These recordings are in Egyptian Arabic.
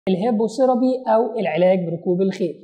الهيبوثيرابي أو العلاج بركوب الخيل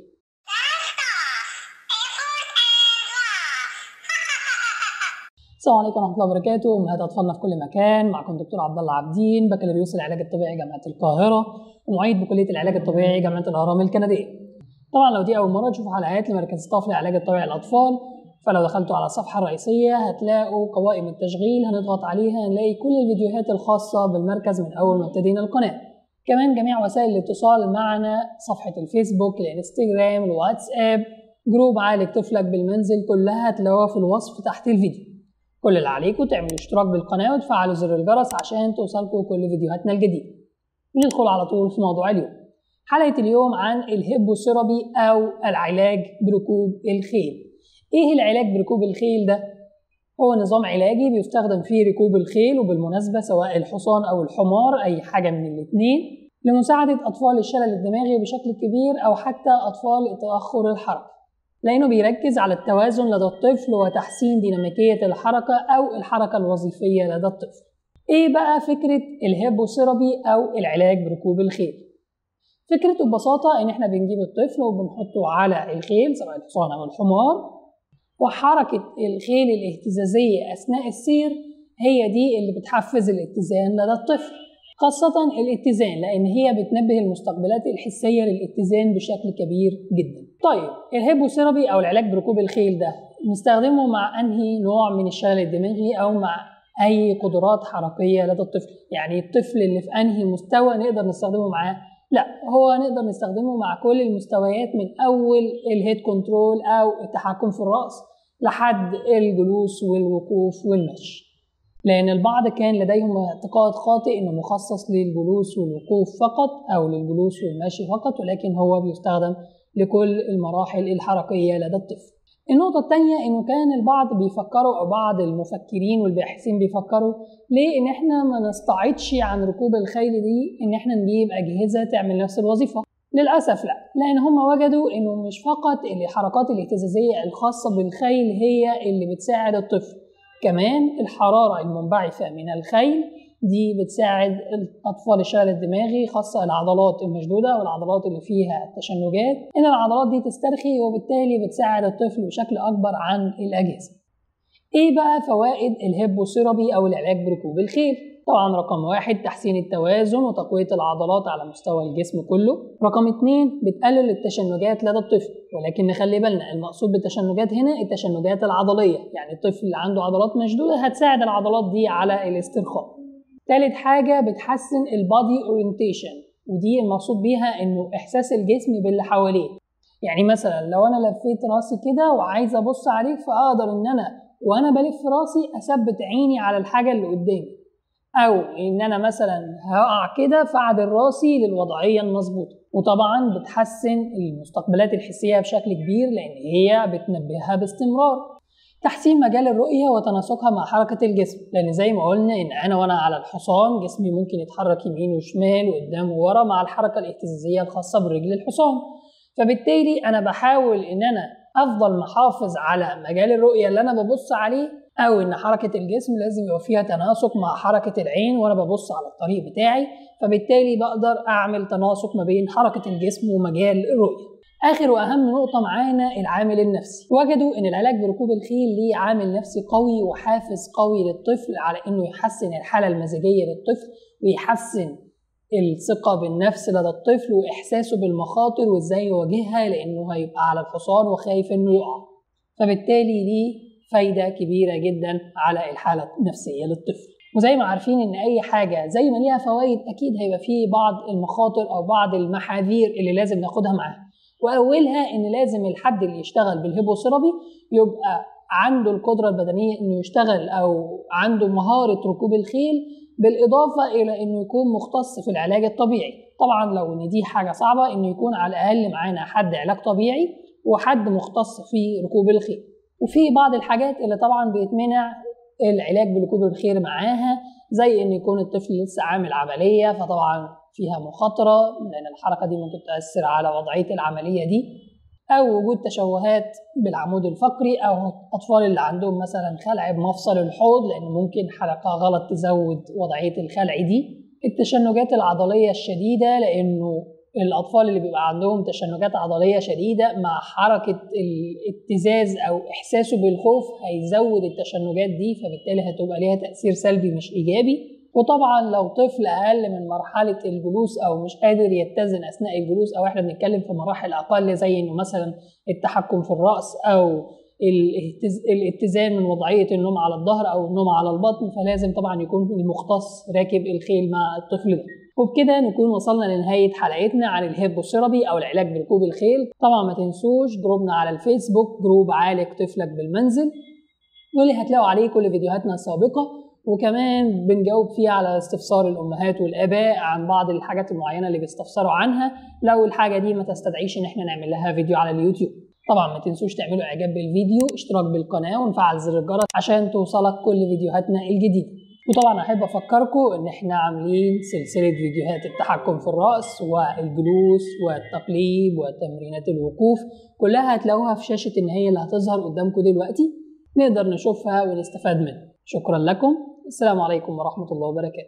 السلام عليكم ورحمه الله وبركاته امهات اطفالنا في كل مكان معكم دكتور عبد الله عابدين بكالوريوس العلاج الطبيعي جامعه القاهره ومعيد بكليه العلاج الطبيعي جامعه الاهرام الكنديه طبعا لو دي اول مره تشوفوا حلقات لمركز الطفل للعلاج الطبيعي للاطفال فلو دخلتوا على الصفحه الرئيسيه هتلاقوا قوائم التشغيل هنضغط عليها هنلاقي كل الفيديوهات الخاصه بالمركز من اول ما ابتدينا القناه كمان جميع وسائل الاتصال معنا صفحه الفيسبوك الانستجرام الواتساب جروب عالج طفلك بالمنزل كلها هتلاقوها في الوصف تحت الفيديو كل اللي عليكم تعملوا اشتراك بالقناة وتفعلوا زر الجرس عشان توصلكم كل فيديوهاتنا الجديدة ندخل على طول في موضوع اليوم حلقة اليوم عن الهيبوثيرابي أو العلاج بركوب الخيل إيه العلاج بركوب الخيل ده؟ هو نظام علاجي بيستخدم فيه ركوب الخيل وبالمناسبة سواء الحصان أو الحمار أي حاجة من الاتنين لمساعدة أطفال الشلل الدماغي بشكل كبير أو حتى أطفال تأخر الحركة لأنه بيركز على التوازن لدى الطفل وتحسين ديناميكية الحركة أو الحركة الوظيفية لدى الطفل. إيه بقى فكرة الهيبوثيرابي أو العلاج بركوب الخيل؟ فكرته ببساطة إن إحنا بنجيب الطفل وبنحطه على الخيل سواء الحصان أو الحمار وحركة الخيل الاهتزازية أثناء السير هي دي اللي بتحفز الاتزان لدى الطفل. خاصة الاتزان لأن هي بتنبه المستقبلات الحسية للاتزان بشكل كبير جدا. طيب الهيبوثيرابي أو العلاج بركوب الخيل ده نستخدمه مع أنهي نوع من الشلل الدماغي أو مع أي قدرات حركية لدى الطفل، يعني الطفل اللي في أنهي مستوى نقدر نستخدمه معاه؟ لا هو نقدر نستخدمه مع كل المستويات من أول الهيد كنترول أو التحكم في الرأس لحد الجلوس والوقوف والمشي. لأن البعض كان لديهم اعتقاد خاطئ إنه مخصص للجلوس والوقوف فقط أو للجلوس والمشي فقط ولكن هو بيستخدم لكل المراحل الحركية لدى الطفل. النقطة الثانية إنه كان البعض بيفكروا أو بعض المفكرين والباحثين بيفكروا ليه إن إحنا ما نستعيدش عن ركوب الخيل دي إن إحنا نجيب أجهزة تعمل نفس الوظيفة. للأسف لا، لأن هم وجدوا إنه مش فقط الحركات الاهتزازية الخاصة بالخيل هي اللي بتساعد الطفل، كمان الحرارة المنبعثة من الخيل دي بتساعد الأطفال الشلل الدماغي خاصة العضلات المشدودة والعضلات اللي فيها التشنجات إن العضلات دي تسترخي وبالتالي بتساعد الطفل بشكل أكبر عن الأجهزة. إيه بقى فوائد الهيبوثيرابي أو العلاج بركوب الخيل؟ طبعا رقم واحد تحسين التوازن وتقوية العضلات على مستوى الجسم كله رقم اتنين بتقلل التشنجات لدى الطفل ولكن نخلي بالنا المقصود بالتشنجات هنا التشنجات العضلية يعني الطفل اللي عنده عضلات مشدودة هتساعد العضلات دي على الاسترخاء تالت حاجة بتحسن البادي اورينتيشن ودي المقصود بيها انه احساس الجسم باللي حواليه يعني مثلا لو انا لفيت راسي كده وعايز ابص عليه فاقدر ان انا وانا بلف راسي اثبت عيني على الحاجة اللي قدامي او ان انا مثلا هقع كده فاعدل راسي للوضعيه المظبوطه وطبعا بتحسن المستقبلات الحسيه بشكل كبير لان هي بتنبهها باستمرار تحسين مجال الرؤيه وتناسقها مع حركه الجسم لان زي ما قلنا ان انا وانا على الحصان جسمي ممكن يتحرك يمين وشمال وقدام وورا مع الحركه الاهتزازيه الخاصه برجل الحصان فبالتالي انا بحاول ان انا افضل محافظ على مجال الرؤيه اللي انا ببص عليه او ان حركه الجسم لازم يبقى فيها تناسق مع حركه العين وانا ببص على الطريق بتاعي فبالتالي بقدر اعمل تناسق ما بين حركه الجسم ومجال الرؤيه اخر واهم نقطه معانا العامل النفسي وجدوا ان العلاج بركوب الخيل ليه عامل نفسي قوي وحافز قوي للطفل على انه يحسن الحاله المزاجيه للطفل ويحسن الثقة بالنفس لدى الطفل وإحساسه بالمخاطر وإزاي يواجهها لأنه هيبقى على الحصان وخايف إنه يقع فبالتالي ليه فايدة كبيرة جدا على الحالة النفسية للطفل وزي ما عارفين ان اي حاجة زي ما ليها فوائد اكيد هيبقى فيه بعض المخاطر او بعض المحاذير اللي لازم ناخدها معاها واولها ان لازم الحد اللي يشتغل بالهيبوثيرابي يبقى عنده القدرة البدنية انه يشتغل او عنده مهارة ركوب الخيل بالاضافة الى انه يكون مختص في العلاج الطبيعي طبعا لو ان دي حاجة صعبة انه يكون على الاقل معانا حد علاج طبيعي وحد مختص في ركوب الخيل وفي بعض الحاجات اللي طبعا بيتمنع العلاج بركوب الخيل معاها زي ان يكون الطفل لسه عامل عمليه فطبعا فيها مخاطره لان الحركه دي ممكن تاثر على وضعيه العمليه دي او وجود تشوهات بالعمود الفقري او اطفال اللي عندهم مثلا خلع بمفصل الحوض لان ممكن حركه غلط تزود وضعيه الخلع دي التشنجات العضليه الشديده لانه الاطفال اللي بيبقى عندهم تشنجات عضليه شديده مع حركه الابتزاز او احساسه بالخوف هيزود التشنجات دي فبالتالي هتبقى ليها تاثير سلبي مش ايجابي وطبعا لو طفل اقل من مرحله الجلوس او مش قادر يتزن اثناء الجلوس او احنا بنتكلم في مراحل اقل زي انه مثلا التحكم في الراس او الاتزان من وضعيه النوم على الظهر او النوم على البطن فلازم طبعا يكون المختص راكب الخيل مع الطفل ده وبكده نكون وصلنا لنهاية حلقتنا عن الهيبوثيرابي أو العلاج بركوب الخيل طبعا ما تنسوش جروبنا على الفيسبوك جروب عالج طفلك بالمنزل واللي هتلاقوا عليه كل فيديوهاتنا السابقة وكمان بنجاوب فيه على استفسار الأمهات والآباء عن بعض الحاجات المعينة اللي بيستفسروا عنها لو الحاجة دي ما تستدعيش إن احنا نعمل لها فيديو على اليوتيوب طبعا ما تنسوش تعملوا اعجاب بالفيديو اشتراك بالقناة ونفعل زر الجرس عشان توصلك كل فيديوهاتنا الجديدة وطبعا احب افكركم ان احنا عاملين سلسله فيديوهات التحكم في الراس والجلوس والتقليب وتمرينات الوقوف كلها هتلاقوها في شاشه النهايه اللي هتظهر قدامكم دلوقتي نقدر نشوفها ونستفاد منها شكرا لكم السلام عليكم ورحمه الله وبركاته